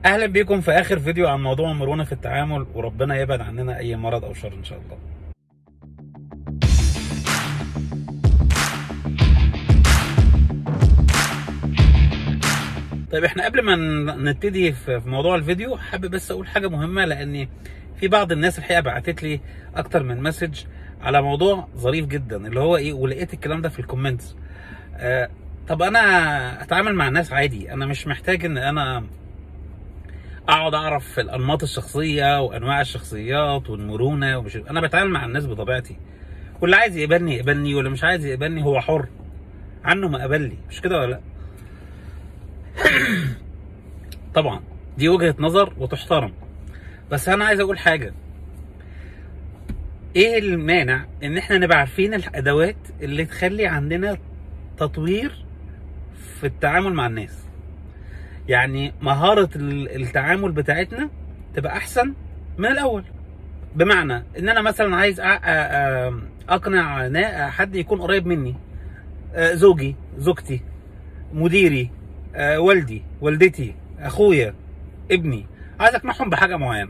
اهلا بيكم في اخر فيديو عن موضوع المرونه في التعامل وربنا يبعد عننا اي مرض او شر ان شاء الله طيب احنا قبل ما ن- نبتدي في في موضوع الفيديو حابب بس اقول حاجه مهمه لان في بعض الناس الحقيقه بعتت لي اكتر من مسج على موضوع ظريف جدا اللي هو ايه ولقيت الكلام ده في الكومنتس آه طب انا اتعامل مع الناس عادي انا مش محتاج ان انا اقعد اعرف الانماط الشخصيه وانواع الشخصيات والمرونه ومش انا بتعامل مع الناس بطبيعتي واللي عايز يقبلني يقبلني واللي مش عايز يقبلني هو حر عنه ما قبلني مش كده ولا لا طبعا دي وجهه نظر وتحترم بس انا عايز اقول حاجه ايه المانع ان احنا نبقى عارفين الادوات اللي تخلي عندنا تطوير في التعامل مع الناس يعني مهارة ال- التعامل بتاعتنا تبقى أحسن من الأول بمعنى إن أنا مثلا عايز أ- أ- أ- أقنع نا- حد يكون قريب مني آه، زوجي زوجتي مديري آه، والدي والدتي أخويا ابني عايز أقنعهم بحاجة معينة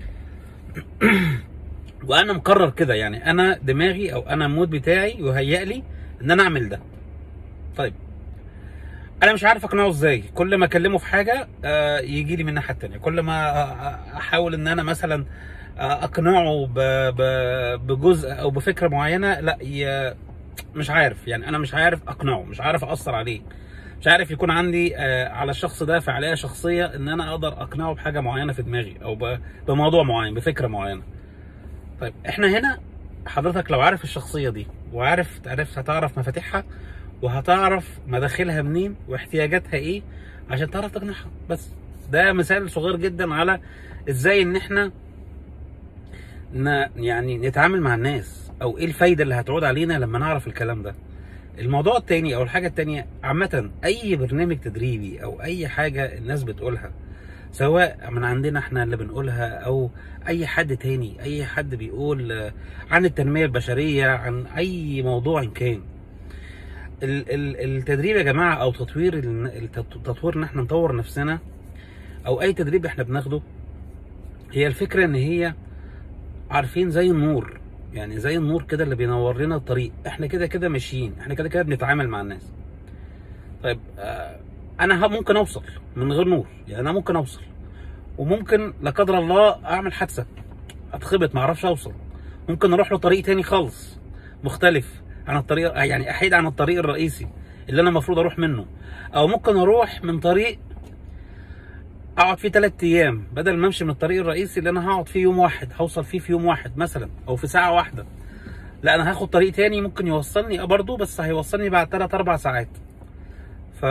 وأنا مقرر كده يعني أنا دماغي أو أنا المود بتاعي يهيأ لي إن أنا أعمل ده طيب انا مش عارف اقنعه ازاي كل ما اكلمه في حاجه آه، يجي لي من الناحيه التانيه كل ما آه، احاول ان انا مثلا آه، اقنعه ب- ب- بجزء او بفكره معينه لا ي- مش عارف يعني انا مش عارف اقنعه مش عارف اثر عليه مش عارف يكون عندي آه، على الشخص ده فعاليه شخصيه ان انا اقدر اقنعه بحاجه معينه في دماغي او ب- بموضوع معين بفكره معينه طيب احنا هنا حضرتك لو عارف الشخصيه دي وعارف تعرف هتعرف مفاتيحها وهتعرف مداخلها منين واحتياجاتها ايه عشان تعرف تقنعها بس ده مثال صغير جدا على ازاي ان احنا ن... يعني نتعامل مع الناس او ايه الفايده اللي هتعود علينا لما نعرف الكلام ده الموضوع التاني او الحاجه التانيه عامه اي برنامج تدريبي او اي حاجه الناس بتقولها سواء من عندنا احنا اللي بنقولها او اي حد تاني اي حد بيقول آه، عن التنميه البشريه عن اي موضوع إن كان ال- ال- التدريب يا جماعه او تطوير ال- التط- تطوير ان احنا نطور نفسنا او اي تدريب احنا بناخده هي الفكره ان هي عارفين زي النور يعني زي النور كده اللي بينور لنا الطريق احنا كده كده ماشيين احنا كده كده بنتعامل مع الناس طيب آه انا ه- ممكن اوصل من غير نور يعني انا ممكن اوصل وممكن لا قدر الله اعمل حادثه اتخبط ما اعرفش اوصل ممكن اروح له طريق تاني خالص مختلف عن الطريق يعني احيد عن الطريق الرئيسي اللي انا المفروض اروح منه او ممكن اروح من طريق اقعد فيه ثلاث ايام بدل ما امشي من الطريق الرئيسي اللي انا هقعد فيه يوم واحد هوصل فيه في يوم واحد مثلا او في ساعه واحده لا انا هاخد طريق تاني ممكن يوصلني برضه بس هيوصلني بعد 3 4 ساعات ف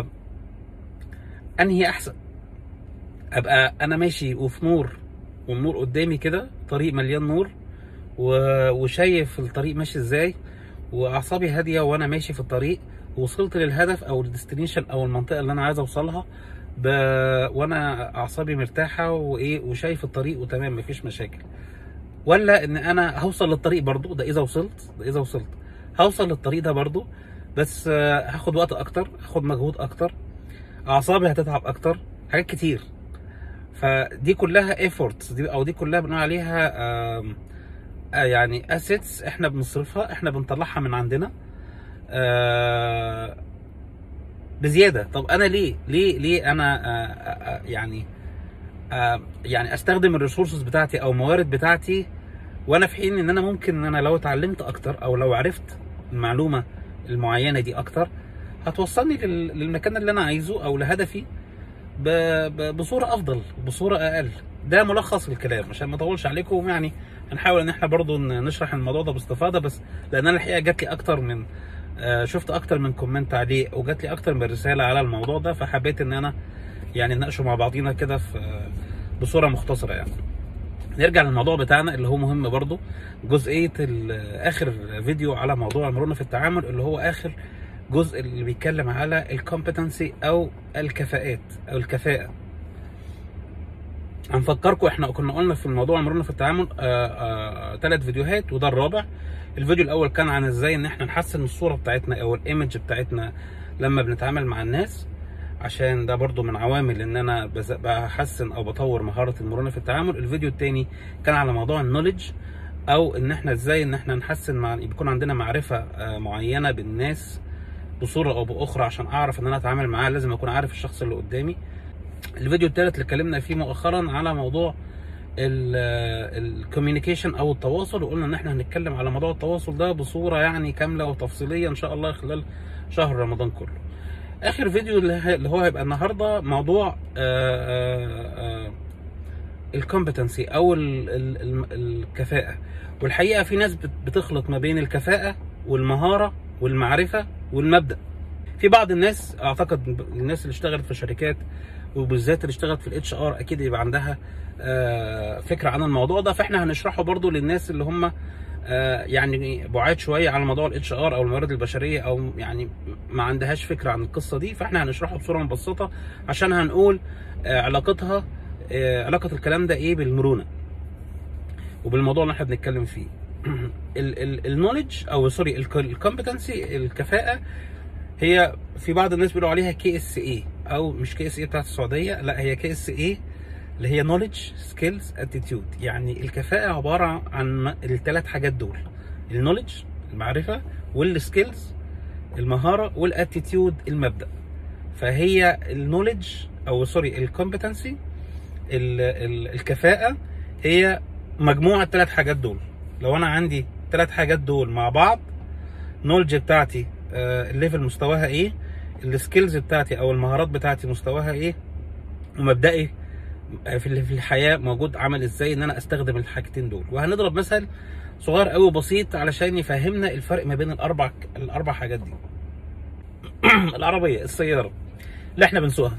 انهي احسن ابقى انا ماشي وفي نور والنور قدامي كده طريق مليان نور و- وشايف الطريق ماشي ازاي واعصابي هاديه وانا ماشي في الطريق وصلت للهدف او الديستنيشن او المنطقه اللي انا عايز اوصلها ب... وانا اعصابي مرتاحه وايه وشايف الطريق وتمام مفيش مشاكل ولا ان انا هوصل للطريق برضو ده اذا وصلت ده اذا وصلت هوصل للطريق ده برضو بس آه، هاخد وقت اكتر هاخد مجهود اكتر اعصابي هتتعب اكتر حاجات كتير فدي كلها ايفورتس دي او دي كلها بنقول عليها آم، آه يعني اسيتس احنا بنصرفها احنا بنطلعها من عندنا آه بزياده طب انا ليه ليه ليه انا آه آه آه، يعني آه يعني استخدم الريسورسز بتاعتي او الموارد بتاعتي وانا في حين ان انا ممكن ان انا لو اتعلمت اكتر او لو عرفت المعلومه المعينه دي اكتر هتوصلني لل- للمكان اللي انا عايزه او لهدفي ب- ب- بصوره افضل بصوره اقل ده ملخص الكلام عشان ما اطولش عليكم يعني هنحاول ان احنا برضو ن- نشرح الموضوع ده باستفاضه بس لان انا الحقيقه جات لي اكتر من آه، شفت اكتر من كومنت عليه وجات لي اكتر من رساله على الموضوع ده فحبيت ان انا يعني نناقشه مع بعضينا كده في آه، بصوره مختصره يعني نرجع للموضوع بتاعنا اللي هو مهم برضو جزئيه ال- اخر فيديو على موضوع المرونه في التعامل اللي هو اخر جزء اللي بيتكلم على الكومبتنسي او الكفاءات او الكفاءه هنفكركم احنا كنا قلنا في الموضوع المرونه في التعامل ثلاث فيديوهات وده الرابع الفيديو الاول كان عن ازاي ان احنا نحسن الصوره بتاعتنا او الايمج بتاعتنا لما بنتعامل مع الناس عشان ده برضو من عوامل ان انا بز- بحسن او بطور مهاره المرونه في التعامل الفيديو التاني كان على موضوع النولج او ان احنا ازاي ان احنا نحسن مع يكون عندنا معرفه آه، معينه بالناس بصوره او باخرى عشان اعرف ان انا اتعامل معاه لازم اكون عارف الشخص اللي قدامي الفيديو الثالث اللي اتكلمنا فيه مؤخرا على موضوع الكوميونيكيشن او التواصل وقلنا ان احنا هنتكلم على موضوع التواصل ده بصوره يعني كامله وتفصيليه ان شاء الله خلال شهر رمضان كله اخر فيديو اللي هي- اللي هو هيبقى النهارده موضوع الكومبتنسي او ال- ال- ال- الكفاءه والحقيقه في ناس بت- بتخلط ما بين الكفاءه والمهاره والمعرفه والمبدا في بعض الناس اعتقد الناس اللي اشتغلت في شركات وبالذات اللي اشتغلت في الاتش ار اكيد يبقى عندها آه، فكره عن الموضوع ده فاحنا هنشرحه برضو للناس اللي هم آه، يعني بعاد شويه على موضوع الاتش ار او الموارد البشريه او يعني ما عندهاش فكره عن القصه دي فاحنا هنشرحه بصوره مبسطه عشان هنقول آه، علاقتها آه، علاقه الكلام ده ايه بالمرونه وبالموضوع اللي احنا بنتكلم فيه النولج او سوري الكومبتنسي الكفاءه هي في بعض الناس بيقولوا عليها كي اس اي او مش كي اس اي بتاعت السعوديه لا هي كي اس اي اللي هي نولج سكيلز اتيتيود يعني الكفاءه عباره عن الثلاث حاجات دول النولج المعرفه والسكيلز المهاره والاتيتيود المبدا فهي النولج او سوري الكومبتنسي الكفاءه هي مجموع الثلاث حاجات دول لو انا عندي ثلاث حاجات دول مع بعض نولج بتاعتي آه، الليفل مستواها ايه السكيلز بتاعتي او المهارات بتاعتي مستواها ايه ومبدئي في ال- في الحياه موجود عمل ازاي ان انا استخدم الحاجتين دول وهنضرب مثل صغير قوي بسيط علشان يفهمنا الفرق ما بين الاربع الاربع حاجات دي العربيه السياره اللي احنا بنسوقها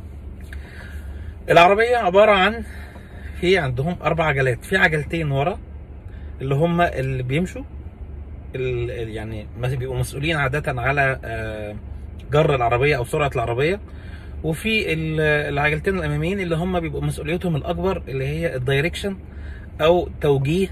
العربيه عباره عن في عندهم اربع عجلات في عجلتين ورا اللي هم اللي بيمشوا ال- ال- يعني ما بيبقوا مسؤولين عاده على آه، جر العربيه او سرعه العربيه وفي ال- العجلتين الاماميين اللي هم بيبقوا مسؤوليتهم الاكبر اللي هي الدايركشن او توجيه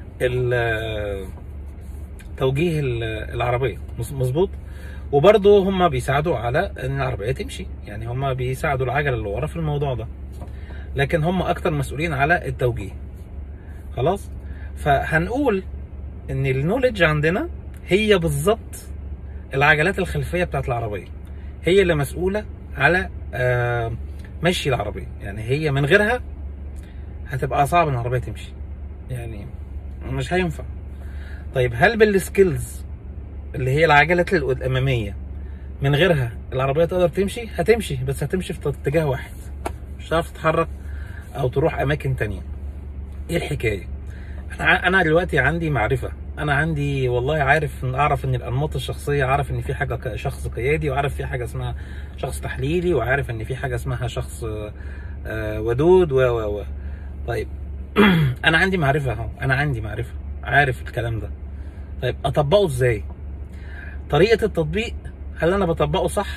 ال- توجيه ال- العربيه مظ- مظبوط وبرضه هم بيساعدوا على ان العربيه تمشي يعني هم بيساعدوا العجله اللي ورا في الموضوع ده لكن هم اكتر مسؤولين على التوجيه خلاص فهنقول ان النولج عندنا هي بالظبط العجلات الخلفيه بتاعت العربيه هي اللي مسؤوله على آه، مشي العربيه يعني هي من غيرها هتبقى صعب ان العربيه تمشي يعني مش هينفع طيب هل بالسكيلز اللي هي العجلات الاماميه من غيرها العربيه تقدر تمشي هتمشي بس هتمشي في اتجاه واحد مش هتعرف تتحرك او تروح اماكن تانية ايه الحكايه انا ع- انا دلوقتي عندي معرفه انا عندي والله عارف ان اعرف ان الانماط الشخصيه عارف ان في حاجه ك- شخص قيادي وعارف في حاجه اسمها شخص تحليلي وعارف ان في حاجه اسمها شخص آه، آه، ودود و و و طيب انا عندي معرفه اهو انا عندي معرفه عارف الكلام ده طيب اطبقه ازاي طريقه التطبيق هل انا بطبقه صح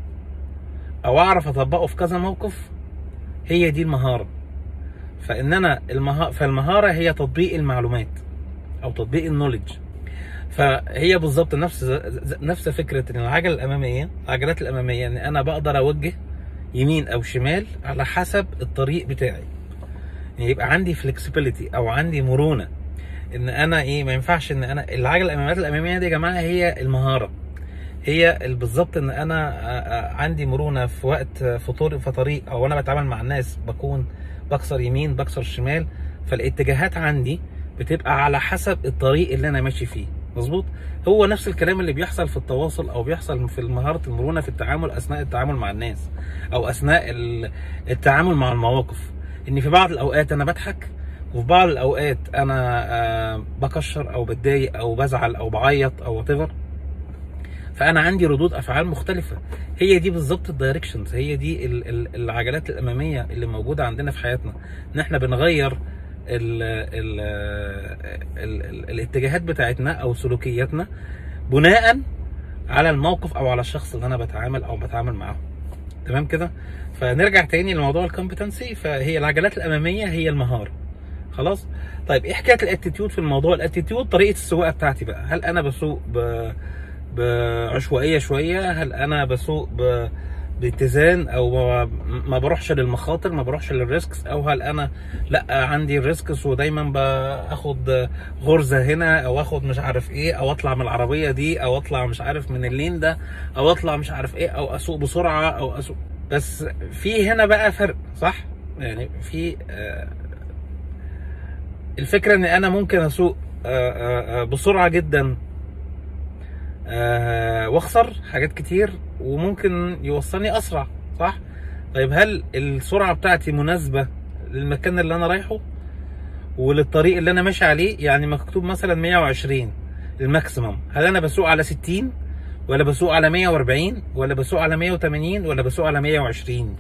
او اعرف اطبقه في كذا موقف هي دي المهاره فان انا المها... فالمهاره هي تطبيق المعلومات او تطبيق النولج فهي بالظبط نفس ز- نفس فكره ان العجله الاماميه العجلات الاماميه ان انا بقدر اوجه يمين او شمال على حسب الطريق بتاعي يعني يبقى عندي فلكسبيليتي او عندي مرونه ان انا ايه ما ينفعش ان انا العجله الاماميات الاماميه دي يا جماعه هي المهاره هي ال- بالظبط ان انا آه، آه، عندي مرونه في وقت في طريق في طريق او انا بتعامل مع الناس بكون بكسر يمين بكسر شمال فالاتجاهات عندي بتبقى على حسب الطريق اللي انا ماشي فيه مظبوط هو نفس الكلام اللي بيحصل في التواصل او بيحصل في مهاره المرونه في التعامل اثناء التعامل مع الناس او اثناء ال- التعامل مع المواقف ان في بعض الاوقات انا بضحك وفي بعض الاوقات انا آه، بكشر او بتضايق او بزعل او بعيط او whatever فانا عندي ردود افعال مختلفه هي دي بالظبط الدايركشنز هي دي ال- ال- العجلات الاماميه اللي موجوده عندنا في حياتنا ان احنا بنغير ال ال ال ال الاتجاهات بتاعتنا او سلوكياتنا بناء على الموقف او على الشخص اللي انا بتعامل او بتعامل معاه تمام كده فنرجع تاني لموضوع الكومبتنسي فهي العجلات الاماميه هي المهاره خلاص طيب ايه حكايه الاتيتيود في الموضوع الاتيتيود طريقه السواقه بتاعتي بقى هل انا بسوق ب... بعشوائيه شويه هل انا بسوق ب... باتزان او ما- ما بروحش للمخاطر ما بروحش للريسكس او هل انا لا عندي الريسكس ودايما باخد غرزه هنا او اخد مش عارف ايه او اطلع من العربيه دي او اطلع مش عارف من اللين ده او اطلع مش عارف ايه او اسوق بسرعه او اسوق بس في هنا بقى فرق صح يعني في آه، الفكره ان انا ممكن اسوق آه، آه، آه، بسرعه جدا آه، واخسر حاجات كتير وممكن يوصلني اسرع صح طيب هل السرعه بتاعتي مناسبه للمكان اللي انا رايحه وللطريق اللي انا ماشي عليه يعني مكتوب مثلا 120 الماكسيمم هل انا بسوق على 60 ولا بسوق على 140 ولا بسوق على 180 ولا بسوق على 120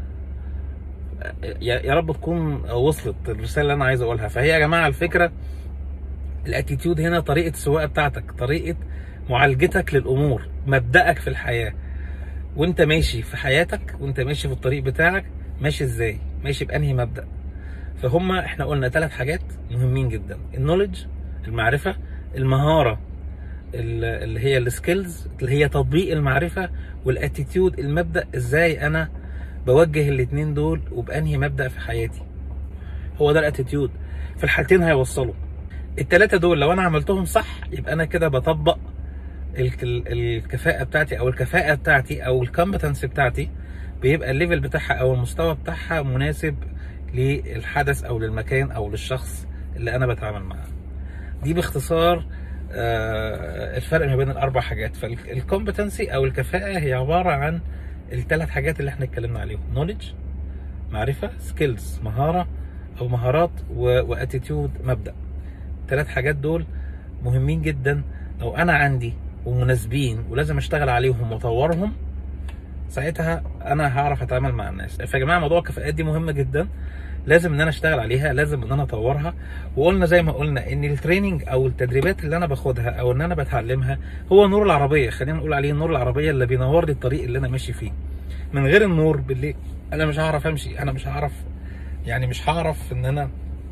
يا يا رب تكون وصلت الرساله اللي انا عايز اقولها فهي يا جماعه الفكره الاتيتيود هنا طريقه السواقه بتاعتك طريقه معالجتك للامور مبدأك في الحياه وانت ماشي في حياتك وانت ماشي في الطريق بتاعك ماشي ازاي ماشي بانهي مبدأ فهم احنا قلنا ثلاث حاجات مهمين جدا النولج المعرفه المهاره ال- اللي هي السكيلز اللي هي تطبيق المعرفه والاتيتيود المبدأ ازاي انا بوجه الاتنين دول وبانهي مبدأ في حياتي هو ده الاتيتيود في الحالتين هيوصلوا التلاتة دول لو انا عملتهم صح يبقى انا كده بطبق الك- ال- الكفاءة بتاعتي او الكفاءة بتاعتي او الكومبتنس بتاعتي بيبقى الليفل بتاعها او المستوى بتاعها مناسب للحدث او للمكان او للشخص اللي انا بتعامل معاه دي باختصار آه، الفرق ما بين الاربع حاجات فالكومبتنسي او الكفاءة هي عبارة عن الثلاث حاجات اللي احنا اتكلمنا عليهم نوليدج معرفة سكيلز مهارة او مهارات واتيتيود مبدأ الثلاث حاجات دول مهمين جدا لو انا عندي ومناسبين ولازم اشتغل عليهم واطورهم ساعتها انا هعرف اتعامل مع الناس فيا جماعه موضوع الكفاءات دي مهمه جدا لازم ان انا اشتغل عليها لازم ان انا اطورها وقلنا زي ما قلنا ان التريننج او التدريبات اللي انا باخدها او ان انا بتعلمها هو نور العربيه خلينا نقول عليه نور العربيه اللي بينور لي الطريق اللي انا ماشي فيه من غير النور بالليل انا مش هعرف امشي انا مش هعرف يعني مش هعرف ان انا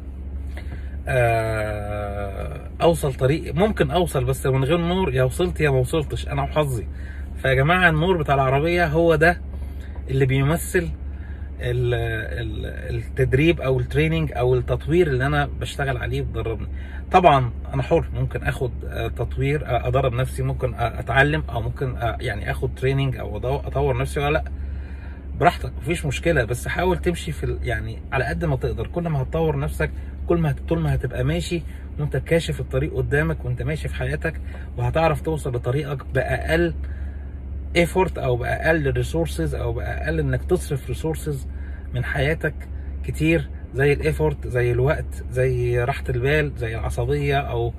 آه، اوصل طريق ممكن اوصل بس من غير نور يا وصلت يا ما وصلتش انا وحظي فيا جماعه النور بتاع العربيه هو ده اللي بيمثل ال- ال- التدريب او التريننج او التطوير اللي انا بشتغل عليه بدربني طبعا انا حر ممكن اخد آه، تطوير آه، ادرب نفسي ممكن آه، اتعلم او ممكن آه، يعني اخد تريننج او أدو- اطور نفسي ولا لا براحتك مفيش مشكله بس حاول تمشي في ال- يعني على قد ما تقدر كل ما هتطور نفسك كل ما هت- طول ما هتبقى ماشي وانت كاشف الطريق قدامك وانت ماشي في حياتك وهتعرف توصل لطريقك باقل ايفورت او باقل ريسورسز او باقل انك تصرف ريسورسز من حياتك كتير زي الايفورت زي الوقت زي راحه البال زي العصبيه او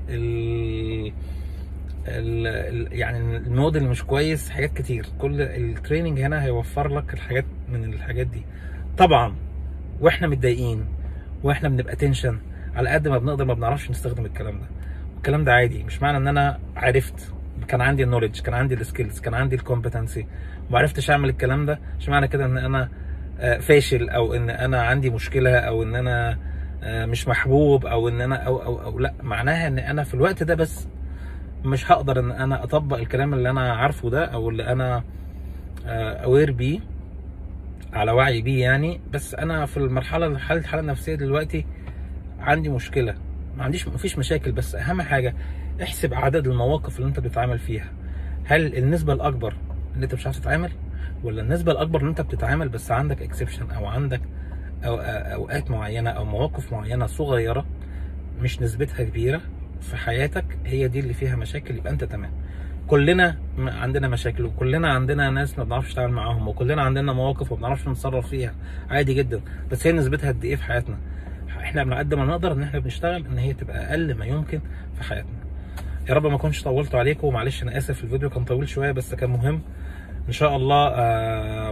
ال ال ال- يعني المود اللي مش كويس حاجات كتير كل التريننج هنا هيوفر لك الحاجات من الحاجات دي طبعا واحنا متضايقين واحنا بنبقى تنشن على قد ما بنقدر ما بنعرفش نستخدم الكلام ده والكلام ده عادي مش معنى ان انا عرفت كان عندي النولج كان عندي السكيلز كان عندي الكومبتنسي وما عرفتش اعمل الكلام ده مش معنى كده ان انا آه، فاشل او ان انا عندي مشكله او ان انا آه، مش محبوب او ان انا او او او لا معناها ان انا في الوقت ده بس مش هقدر ان انا اطبق الكلام اللي انا عارفه ده او اللي انا اوير بيه على وعي بيه يعني بس انا في المرحله حاله الحاله النفسيه دلوقتي عندي مشكله ما عنديش مفيش مشاكل بس اهم حاجه احسب عدد المواقف اللي انت بتتعامل فيها هل النسبه الاكبر ان انت مش عارف تتعامل ولا النسبه الاكبر ان انت بتتعامل بس عندك اكسبشن او عندك أو اوقات معينه او مواقف معينه صغيره مش نسبتها كبيره في حياتك هي دي اللي فيها مشاكل يبقى انت تمام كلنا م- عندنا مشاكل وكلنا عندنا ناس ما بنعرفش نتعامل معاهم وكلنا عندنا مواقف ما بنعرفش نتصرف فيها عادي جدا بس هي نسبتها قد ايه في حياتنا احنا على قد ما نقدر ان احنا بنشتغل ان هي تبقى اقل ما يمكن في حياتنا يا رب ما اكونش طولت عليكم ومعلش انا اسف الفيديو كان طويل شويه بس كان مهم ان شاء الله آه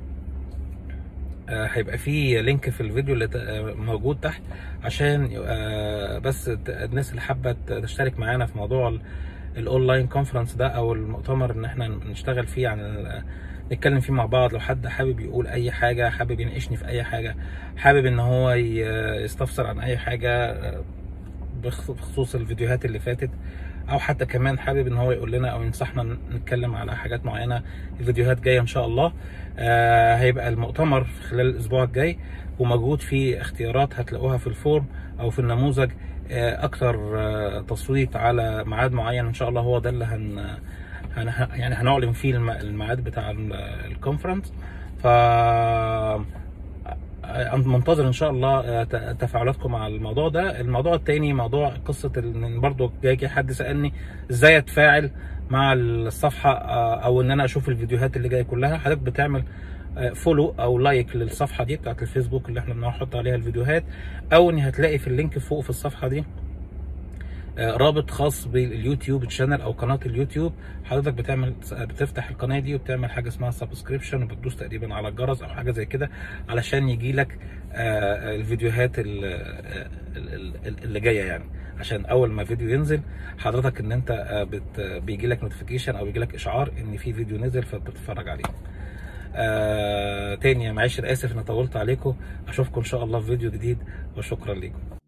آه، هيبقى في لينك في الفيديو اللي ت- آه، موجود تحت عشان آه، بس ت- الناس اللي حابه ت- تشترك معانا في موضوع ال- الاونلاين كونفرنس ده او المؤتمر ان احنا نشتغل فيه عن ال- نتكلم فيه مع بعض لو حد حابب يقول اي حاجه حابب يناقشني في اي حاجه حابب ان هو ي- يستفسر عن اي حاجه آه، بخ- بخصوص الفيديوهات اللي فاتت او حتى كمان حابب ان هو يقول لنا او ينصحنا نتكلم على حاجات معينه فيديوهات جايه ان شاء الله آه هيبقى المؤتمر في خلال الاسبوع الجاي وموجود فيه اختيارات هتلاقوها في الفورم او في النموذج آه اكتر آه تصويت على ميعاد معين ان شاء الله هو ده اللي هن هن يعني هنعلن فيه الم- الميعاد بتاع ال- الكونفرنس ف أنا منتظر ان شاء الله آه، ت- تفاعلاتكم على الموضوع ده الموضوع التاني موضوع قصه ان برضو جاي جاي حد سالني ازاي اتفاعل مع الصفحه آه، او ان انا اشوف الفيديوهات اللي جايه كلها حضرتك بتعمل فولو او لايك للصفحه دي بتاعت الفيسبوك اللي احنا بنحط عليها الفيديوهات او ان هتلاقي في اللينك فوق في الصفحه دي آه، رابط خاص باليوتيوب تشانل او قناه اليوتيوب حضرتك بتعمل بتفتح القناه دي وبتعمل حاجه اسمها سبسكريبشن وبتدوس تقريبا على الجرس او حاجه زي كده علشان يجي لك الفيديوهات ال- آه، ال- ال- اللي جايه يعني عشان اول ما فيديو ينزل حضرتك ان انت آه، بت بيجي لك نوتيفيكيشن او بيجي لك اشعار ان في فيديو نزل فبتتفرج عليه آه تاني معلش انا اسف اني طولت عليكم اشوفكم ان شاء الله في فيديو جديد وشكرا لكم